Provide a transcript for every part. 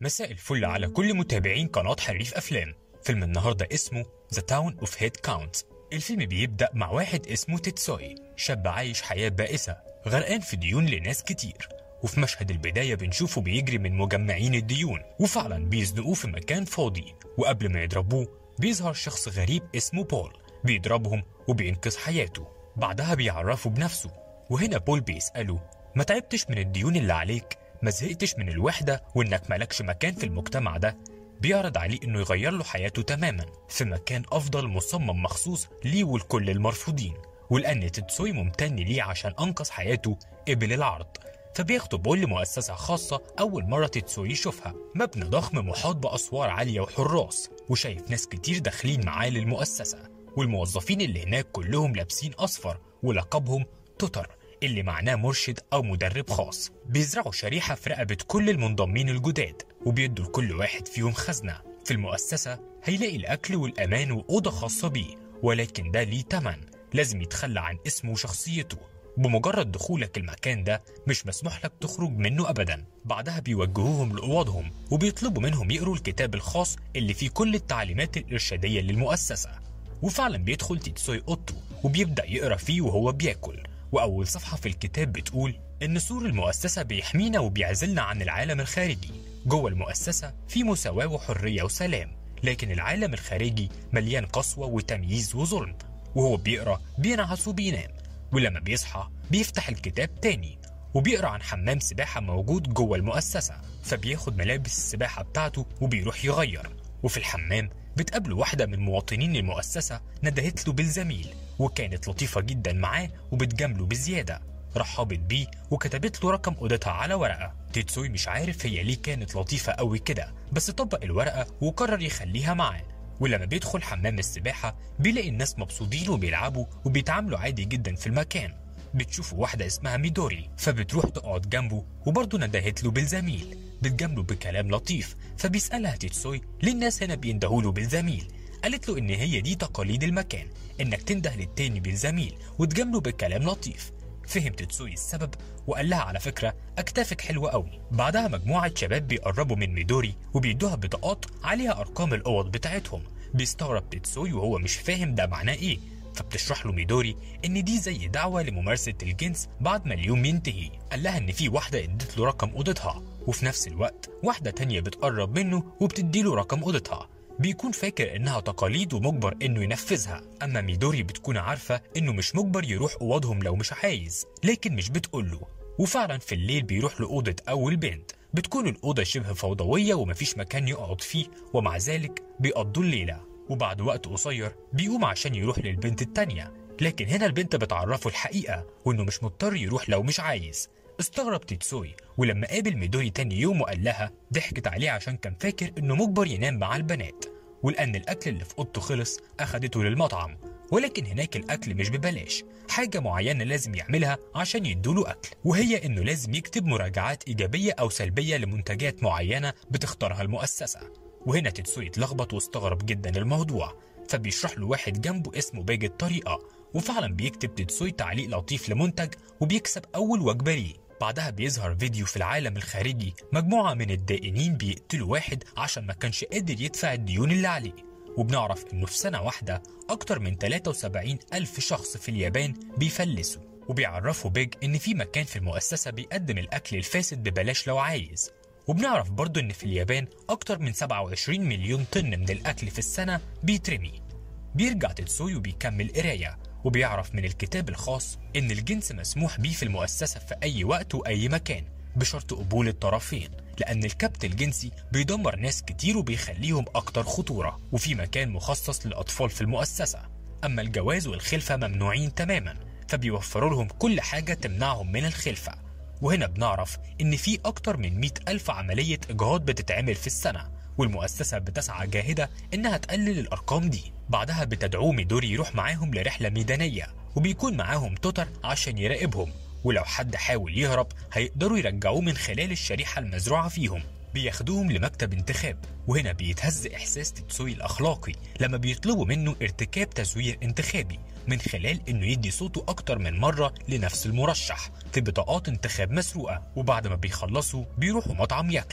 مساء الفل على كل متابعين قناة حريف أفلام فيلم النهاردة اسمه The Town of Head Count الفيلم بيبدأ مع واحد اسمه تيتسوي شاب عايش حياة بائسة غرقان في ديون لناس كتير وفي مشهد البداية بنشوفه بيجري من مجمعين الديون وفعلا بيزنقوه في مكان فاضي وقبل ما يضربوه بيظهر شخص غريب اسمه بول بيضربهم وبينقذ حياته بعدها بيعرفوا بنفسه وهنا بول بيسأله ما تعبتش من الديون اللي عليك ما زهقتش من الوحدة وإنك مالكش مكان في المجتمع ده بيعرض عليه إنه يغير له حياته تماما في مكان أفضل مصمم مخصوص ليه ولكل المرفوضين ولأن تتسوي ممتن ليه عشان أنقذ حياته قبل العرض فبياخده بول لمؤسسة خاصة أول مرة تتسوي يشوفها مبنى ضخم محاط بأسوار عالية وحراس وشايف ناس كتير داخلين معاه للمؤسسة والموظفين اللي هناك كلهم لابسين أصفر ولقبهم توتر اللي معناه مرشد أو مدرب خاص بيزرعوا شريحة في رقبة كل المنضمين الجداد وبيدوا لكل واحد فيهم خزنة في المؤسسة هيلاقي الأكل والأمان وأوضة خاصة بيه ولكن ده ليه تمن لازم يتخلى عن اسمه وشخصيته بمجرد دخولك المكان ده مش مسموح لك تخرج منه ابدا بعدها بيوجهوهم لاوضهم وبيطلبوا منهم يقروا الكتاب الخاص اللي فيه كل التعليمات الارشاديه للمؤسسه وفعلا بيدخل تيتسوي اوضته وبيبدا يقرا فيه وهو بياكل واول صفحه في الكتاب بتقول ان سور المؤسسه بيحمينا وبيعزلنا عن العالم الخارجي جوه المؤسسه في مساواه وحريه وسلام لكن العالم الخارجي مليان قسوه وتمييز وظلم وهو بيقرا بينعس وبينام ولما بيصحى بيفتح الكتاب تاني وبيقرا عن حمام سباحة موجود جوه المؤسسة فبياخد ملابس السباحة بتاعته وبيروح يغير وفي الحمام بتقابله واحدة من مواطنين المؤسسة ندهت له بالزميل وكانت لطيفة جدا معاه وبتجامله بزيادة رحبت بيه وكتبت له رقم اوضتها على ورقة تيتسوي مش عارف هي ليه كانت لطيفة قوي كده بس طبق الورقة وقرر يخليها معاه ولما بيدخل حمام السباحة بيلاقي الناس مبسوطين وبيلعبوا وبيتعاملوا عادي جدا في المكان بتشوفه واحدة اسمها ميدوري فبتروح تقعد جنبه وبرضه ندهت له بالزميل بتجامله بكلام لطيف فبيسألها تيتسوي ليه الناس هنا بيندهوا له بالزميل قالت له ان هي دي تقاليد المكان انك تنده للتاني بالزميل وتجامله بكلام لطيف فهم تتسوي السبب وقال لها على فكرة أكتافك حلوة قوي بعدها مجموعة شباب بيقربوا من ميدوري وبيدوها بطاقات عليها أرقام الأوض بتاعتهم بيستغرب تتسوي وهو مش فاهم ده معناه إيه فبتشرح له ميدوري ان دي زي دعوه لممارسه الجنس بعد ما اليوم ينتهي قال لها ان في واحده ادت له رقم اوضتها وفي نفس الوقت واحده تانية بتقرب منه وبتدي له رقم اوضتها بيكون فاكر انها تقاليد ومجبر انه ينفذها اما ميدوري بتكون عارفه انه مش مجبر يروح اوضهم لو مش عايز لكن مش بتقوله وفعلا في الليل بيروح لاوضه اول بنت بتكون الاوضه شبه فوضويه ومفيش مكان يقعد فيه ومع ذلك بيقضوا الليله وبعد وقت قصير بيقوم عشان يروح للبنت التانية لكن هنا البنت بتعرفه الحقيقة وإنه مش مضطر يروح لو مش عايز استغرب تيتسوي ولما قابل ميدوري تاني يوم وقال لها ضحكت عليه عشان كان فاكر إنه مجبر ينام مع البنات ولأن الأكل اللي في أوضته خلص أخدته للمطعم ولكن هناك الأكل مش ببلاش حاجة معينة لازم يعملها عشان يدوله أكل وهي إنه لازم يكتب مراجعات إيجابية أو سلبية لمنتجات معينة بتختارها المؤسسة وهنا تتسوي اتلخبط واستغرب جدا الموضوع فبيشرح له واحد جنبه اسمه باجي الطريقة وفعلا بيكتب تتسوي تعليق لطيف لمنتج وبيكسب أول وجبة ليه بعدها بيظهر فيديو في العالم الخارجي مجموعة من الدائنين بيقتلوا واحد عشان ما كانش قادر يدفع الديون اللي عليه وبنعرف انه في سنة واحدة أكتر من 73 ألف شخص في اليابان بيفلسوا وبيعرفوا بيج إن في مكان في المؤسسة بيقدم الأكل الفاسد ببلاش لو عايز وبنعرف برضو ان في اليابان اكتر من 27 مليون طن من الاكل في السنة بيترمي بيرجع تتسوي وبيكمل قراية وبيعرف من الكتاب الخاص ان الجنس مسموح بيه في المؤسسة في اي وقت واي مكان بشرط قبول الطرفين لان الكبت الجنسي بيدمر ناس كتير وبيخليهم اكتر خطورة وفي مكان مخصص للاطفال في المؤسسة اما الجواز والخلفة ممنوعين تماما فبيوفروا لهم كل حاجة تمنعهم من الخلفة وهنا بنعرف إن في أكتر من 100 ألف عملية إجهاض بتتعمل في السنة والمؤسسة بتسعى جاهدة إنها تقلل الأرقام دي بعدها بتدعوه ميدوري يروح معاهم لرحلة ميدانية وبيكون معاهم توتر عشان يراقبهم ولو حد حاول يهرب هيقدروا يرجعوه من خلال الشريحة المزروعة فيهم بياخدوهم لمكتب انتخاب وهنا بيتهز إحساس تتسوي الأخلاقي لما بيطلبوا منه ارتكاب تزوير انتخابي من خلال انه يدي صوته اكتر من مرة لنفس المرشح في بطاقات انتخاب مسروقة وبعد ما بيخلصوا بيروحوا مطعم ياكلوا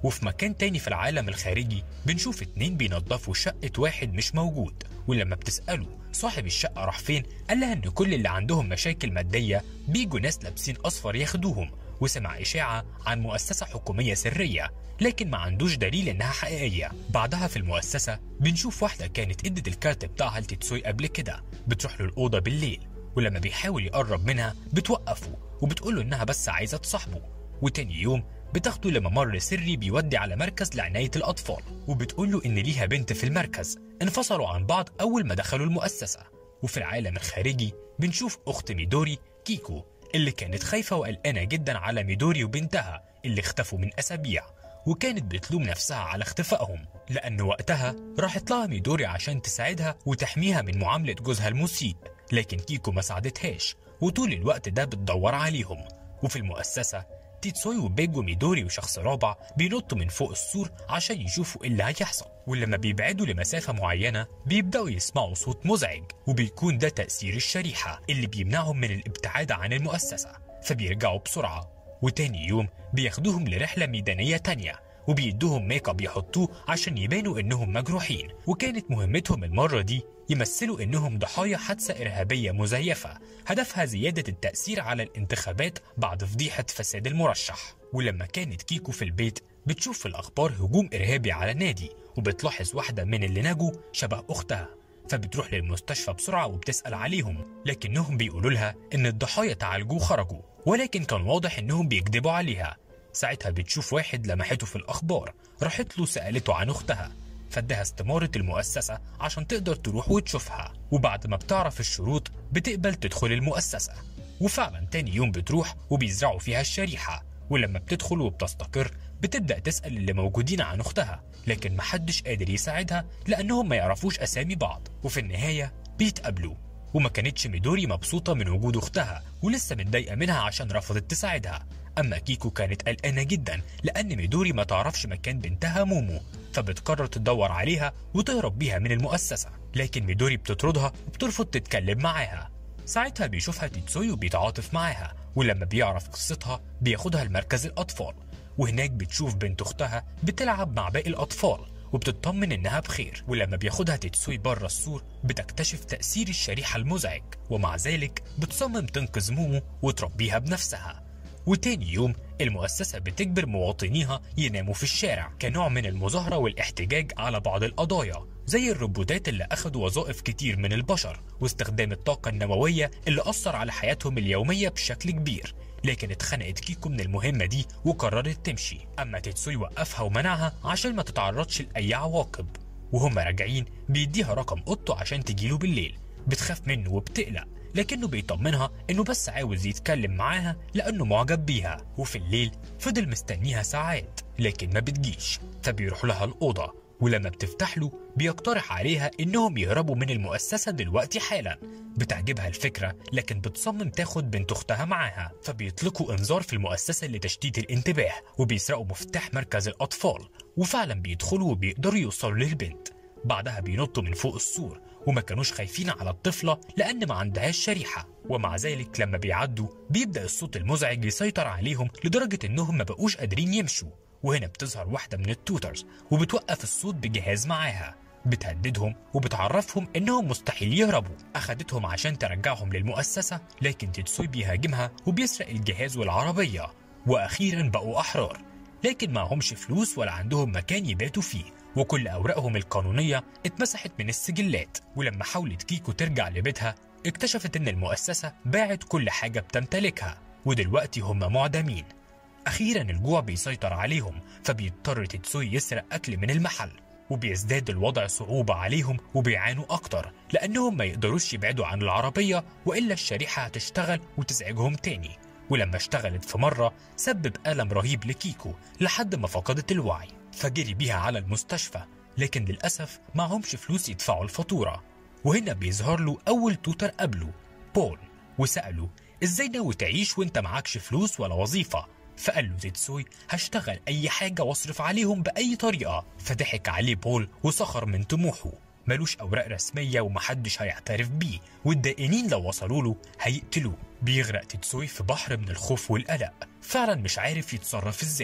وفي مكان تاني في العالم الخارجي بنشوف اتنين بينظفوا شقة واحد مش موجود ولما بتسأله صاحب الشقة راح فين قال لها ان كل اللي عندهم مشاكل مادية بيجوا ناس لابسين اصفر ياخدوهم وسمع إشاعة عن مؤسسة حكومية سرية لكن ما عندوش دليل إنها حقيقية بعدها في المؤسسة بنشوف واحدة كانت ادت الكارت بتاعها لتتسوي قبل كده بتروح له الأوضة بالليل ولما بيحاول يقرب منها بتوقفه وبتقول له إنها بس عايزة تصاحبه وتاني يوم بتاخده لممر سري بيودي على مركز لعناية الأطفال وبتقول له إن ليها بنت في المركز انفصلوا عن بعض أول ما دخلوا المؤسسة وفي العالم الخارجي بنشوف أخت ميدوري كيكو اللي كانت خايفة وقلقانة جدا على ميدوري وبنتها اللي اختفوا من أسابيع وكانت بتلوم نفسها على اختفائهم لأن وقتها راحت لها ميدوري عشان تساعدها وتحميها من معاملة جوزها المسيء لكن كيكو ما ساعدتهاش وطول الوقت ده بتدور عليهم وفي المؤسسة تيتسوي وبيج وميدوري وشخص رابع بينطوا من فوق السور عشان يشوفوا ايه اللي هيحصل ولما بيبعدوا لمسافة معينة بيبدأوا يسمعوا صوت مزعج وبيكون ده تأثير الشريحة اللي بيمنعهم من الابتعاد عن المؤسسة فبيرجعوا بسرعة وتاني يوم بياخدوهم لرحلة ميدانية تانية وبيدوهم ميك اب يحطوه عشان يبانوا انهم مجروحين وكانت مهمتهم المرة دي يمثلوا انهم ضحايا حادثة ارهابية مزيفة هدفها زيادة التأثير على الانتخابات بعد فضيحة فساد المرشح ولما كانت كيكو في البيت بتشوف في الأخبار هجوم إرهابي على نادي وبتلاحظ واحدة من اللي نجوا شبه أختها فبتروح للمستشفى بسرعة وبتسأل عليهم لكنهم بيقولوا لها إن الضحايا تعالجوا وخرجوا ولكن كان واضح إنهم بيكذبوا عليها ساعتها بتشوف واحد لمحته في الأخبار راحت له سألته عن أختها فادها استمارة المؤسسة عشان تقدر تروح وتشوفها وبعد ما بتعرف الشروط بتقبل تدخل المؤسسة وفعلا تاني يوم بتروح وبيزرعوا فيها الشريحة ولما بتدخل وبتستقر بتبدأ تسأل اللي موجودين عن أختها لكن محدش قادر يساعدها لأنهم ما يعرفوش أسامي بعض وفي النهاية بيتقابلوا وما كانتش ميدوري مبسوطة من وجود أختها ولسه متضايقة منها عشان رفضت تساعدها أما كيكو كانت قلقانة جدا لأن ميدوري ما تعرفش مكان بنتها مومو فبتقرر تدور عليها وتهرب بيها من المؤسسة لكن ميدوري بتطردها وبترفض تتكلم معاها ساعتها بيشوفها تيتسوي وبيتعاطف معاها ولما بيعرف قصتها بياخدها لمركز الأطفال وهناك بتشوف بنت أختها بتلعب مع باقي الأطفال وبتطمن إنها بخير ولما بياخدها تيتسوي بره السور بتكتشف تأثير الشريحة المزعج ومع ذلك بتصمم تنقذ مومو وتربيها بنفسها وتاني يوم المؤسسة بتجبر مواطنيها يناموا في الشارع كنوع من المظاهرة والاحتجاج على بعض القضايا زي الروبوتات اللي أخدوا وظائف كتير من البشر واستخدام الطاقة النووية اللي أثر على حياتهم اليومية بشكل كبير لكن اتخنقت كيكو من المهمة دي وقررت تمشي أما تيتسوي وقفها ومنعها عشان ما تتعرضش لأي عواقب وهم راجعين بيديها رقم أوضته عشان تجيله بالليل بتخاف منه وبتقلق لكنه بيطمنها انه بس عاوز يتكلم معاها لانه معجب بيها وفي الليل فضل مستنيها ساعات لكن ما بتجيش فبيروح لها الاوضه ولما بتفتح له بيقترح عليها انهم يهربوا من المؤسسه دلوقتي حالا بتعجبها الفكره لكن بتصمم تاخد بنت اختها معاها فبيطلقوا انذار في المؤسسه لتشتيت الانتباه وبيسرقوا مفتاح مركز الاطفال وفعلا بيدخلوا وبيقدروا يوصلوا للبنت بعدها بينطوا من فوق السور وما كانوش خايفين على الطفلة لأن ما عندهاش شريحة ومع ذلك لما بيعدوا بيبدأ الصوت المزعج يسيطر عليهم لدرجة إنهم ما بقوش قادرين يمشوا وهنا بتظهر واحدة من التوترز وبتوقف الصوت بجهاز معاها بتهددهم وبتعرفهم انهم مستحيل يهربوا اخدتهم عشان ترجعهم للمؤسسة لكن تيتسوي بيهاجمها وبيسرق الجهاز والعربية واخيرا بقوا احرار لكن معهمش فلوس ولا عندهم مكان يباتوا فيه وكل أوراقهم القانونية اتمسحت من السجلات ولما حاولت كيكو ترجع لبيتها اكتشفت إن المؤسسة باعت كل حاجة بتمتلكها ودلوقتي هم معدمين أخيرا الجوع بيسيطر عليهم فبيضطر تتسوي يسرق أكل من المحل وبيزداد الوضع صعوبة عليهم وبيعانوا أكتر لأنهم ما يقدروش يبعدوا عن العربية وإلا الشريحة هتشتغل وتزعجهم تاني ولما اشتغلت في مرة سبب ألم رهيب لكيكو لحد ما فقدت الوعي فجري بيها على المستشفى لكن للأسف معهمش فلوس يدفعوا الفاتورة وهنا بيظهر له أول توتر قبله بول وسأله إزاي ناوي تعيش وإنت معكش فلوس ولا وظيفة فقال له تيتسوي هشتغل أي حاجة واصرف عليهم بأي طريقة فضحك عليه بول وسخر من طموحه ملوش أوراق رسمية ومحدش هيعترف بيه والدائنين لو وصلوا له هيقتلوه بيغرق تيتسوي في بحر من الخوف والقلق فعلا مش عارف يتصرف ازاي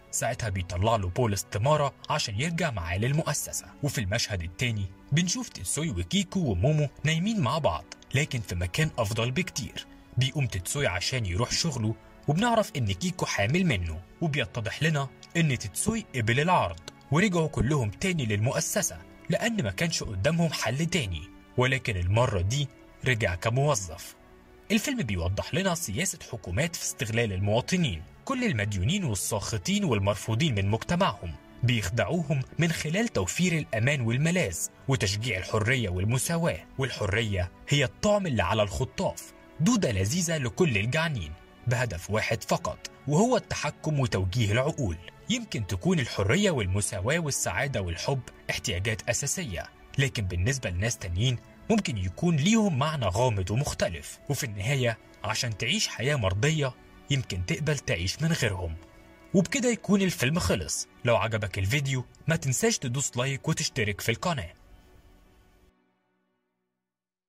ساعتها بيطلع له بول استمارة عشان يرجع معاه للمؤسسة وفي المشهد التاني بنشوف تتسوي وكيكو ومومو نايمين مع بعض لكن في مكان أفضل بكتير بيقوم تتسوي عشان يروح شغله وبنعرف إن كيكو حامل منه وبيتضح لنا إن تتسوي قبل العرض ورجعوا كلهم تاني للمؤسسة لأن ما كانش قدامهم حل تاني ولكن المرة دي رجع كموظف الفيلم بيوضح لنا سياسة حكومات في استغلال المواطنين كل المديونين والساخطين والمرفوضين من مجتمعهم بيخدعوهم من خلال توفير الأمان والملاذ وتشجيع الحرية والمساواة والحرية هي الطعم اللي على الخطاف دودة لذيذة لكل الجعانين بهدف واحد فقط وهو التحكم وتوجيه العقول يمكن تكون الحرية والمساواة والسعادة والحب احتياجات أساسية لكن بالنسبة لناس تانيين ممكن يكون ليهم معنى غامض ومختلف وفي النهاية عشان تعيش حياة مرضية يمكن تقبل تعيش من غيرهم وبكده يكون الفيلم خلص لو عجبك الفيديو ما تنساش تدوس لايك وتشترك في القناة